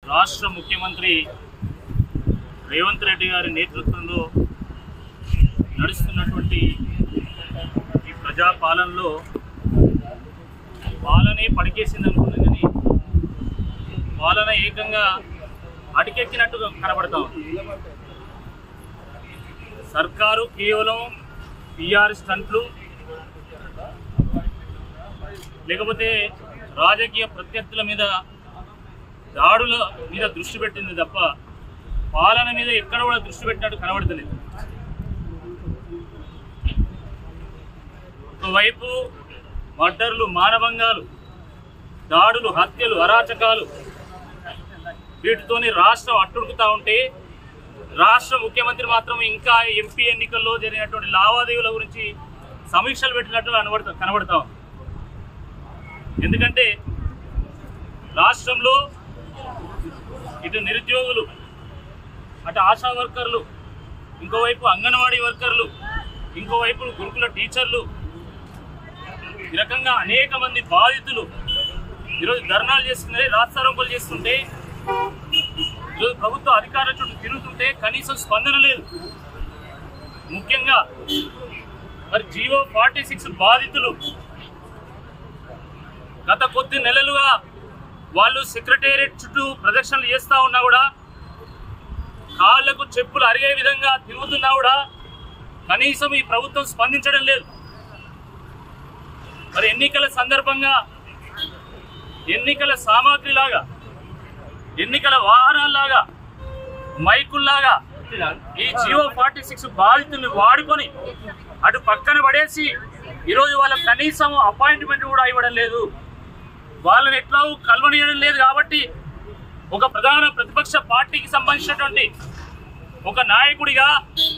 రాష్ట్ర ముఖ్యమంత్రి రేవంత్ రెడ్డి గారి నేతృత్వంలో నడుస్తున్నటువంటి ఈ ప్రజాపాలనలో పాలనే పడికేసింది అనుకున్నాం కానీ పాలన ఏకంగా అటికెక్కినట్టుగా కనబడతా ఉంది సర్కారు కేవలం పిఆర్ స్టంట్లు లేకపోతే రాజకీయ ప్రత్యర్థుల మీద దాడుల మీద దృష్టి పెట్టింది తప్ప పాలన మీద ఎక్కడ కూడా దృష్టి పెట్టినట్టు కనబడతలేదు ఒకవైపు మర్డర్లు మానభంగాలు దాడులు హత్యలు అరాచకాలు వీటితోని రాష్ట్రం అట్టుడుకుతా ఉంటే రాష్ట్ర ముఖ్యమంత్రి మాత్రం ఇంకా ఎంపీ ఎన్నికల్లో జరిగినటువంటి లావాదేవీల గురించి సమీక్షలు పెట్టినట్టు కనబడతా కనబడతా ఉంది ఎందుకంటే రాష్ట్రంలో ఇటు నిరుద్యోగులు అటు ఆశా వర్కర్లు ఇంకోవైపు అంగన్వాడీ వర్కర్లు ఇంకోవైపు గురుకుల టీచర్లు ఈ రకంగా అనేక మంది బాధితులు ఈరోజు ధర్నాలు చేస్తున్నారు రాస్తారోపలు చేస్తుంటే ఈరోజు ప్రభుత్వ అధికారుల చుట్టూ తిరుగుతుంటే కనీసం స్పందన లేదు ముఖ్యంగా మరి జియో ఫార్టీ సిక్స్ బాధితులు గత కొద్ది నెలలుగా వాళ్ళు సెక్రటేరియట్ చుట్టూ ప్రదక్షిణలు చేస్తూ ఉన్నా కూడా కాళ్లకు చెప్పులు అరిగే విధంగా తిరుగుతున్నా కూడా కనీసం ఈ ప్రభుత్వం స్పందించడం లేదు మరి ఎన్నికల సందర్భంగా ఎన్నికల సామాగ్రిలాగా ఎన్నికల వాహనాల్లాగా మైకుల్లాగా ఈ జియో ఫార్టీ సిక్స్ బాధితుల్ని వాడుకొని అటు పక్కన పడేసి ఈరోజు వాళ్ళకి కనీసం అపాయింట్మెంట్ కూడా ఇవ్వడం లేదు వాళ్ళని ఎట్లా కలవనియడం లేదు కాబట్టి ఒక ప్రధాన ప్రతిపక్ష పార్టీకి సంబంధించినటువంటి ఒక నాయకుడిగా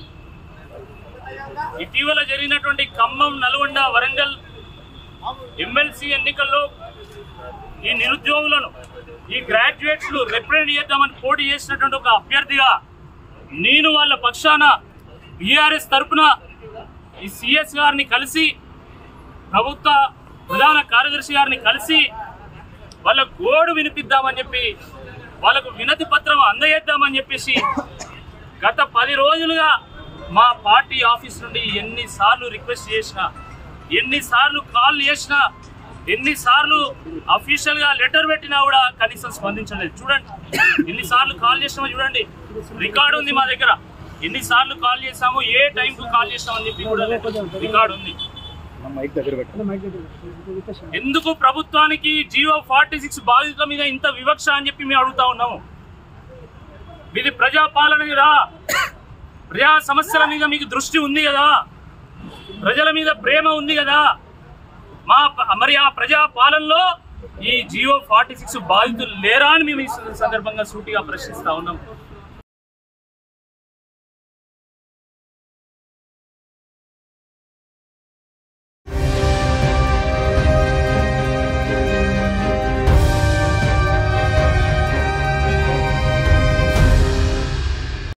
ఇటీవల జరిగినటువంటి ఖమ్మం నల్గొండ వరంగల్ ఎమ్మెల్సీ ఎన్నికల్లో ఈ నిరుద్యోగులను ఈ గ్రాడ్యుయేట్స్ రిప్రజెంట్ చేద్దామని పోటీ చేసినటువంటి ఒక అభ్యర్థిగా నేను వాళ్ళ పక్షాన బీఆర్ఎస్ తరపున ఈ సిఎస్ గారిని కలిసి ప్రభుత్వ ప్రధాన కార్యదర్శి గారిని కలిసి వాళ్ళ గోడు వినిపిద్దామని చెప్పి వాళ్ళకు వినతి పత్రం అందజేద్దామని చెప్పేసి గత పది రోజులుగా మా పార్టీ ఆఫీస్ నుండి ఎన్నిసార్లు రిక్వెస్ట్ చేసినా ఎన్నిసార్లు కాల్ చేసినా ఎన్నిసార్లు అఫీషియల్ గా లెటర్ పెట్టినా కూడా కనీసం స్పందించలేదు చూడండి ఎన్నిసార్లు కాల్ చేసినామో చూడండి రికార్డు ఉంది మా దగ్గర ఎన్నిసార్లు కాల్ చేసాము ఏ టైంకు కాల్ చేసామని చెప్పి కూడా రికార్డు ఉంది మైక్ దగ్గర పెట్టు ఎందుకు ప్రభుత్వానికి జియో ఫార్టీ సిక్స్ బాధితుల మీద ఇంత వివక్ష అని చెప్పి మేము అడుగుతా ఉన్నాము మీది ప్రజాపాలన కదా ప్రజా సమస్యల మీద మీకు దృష్టి ఉంది కదా ప్రజల మీద ప్రేమ ఉంది కదా మా ప- మరి ఆ ప్రజా పాలనలో ఈ జియో ఫార్టీ సిక్స్ బాధితులు లేరా అని మేము ఈ సందర్భంగా సూటిగా ప్రశ్నిస్తా ఉన్నాం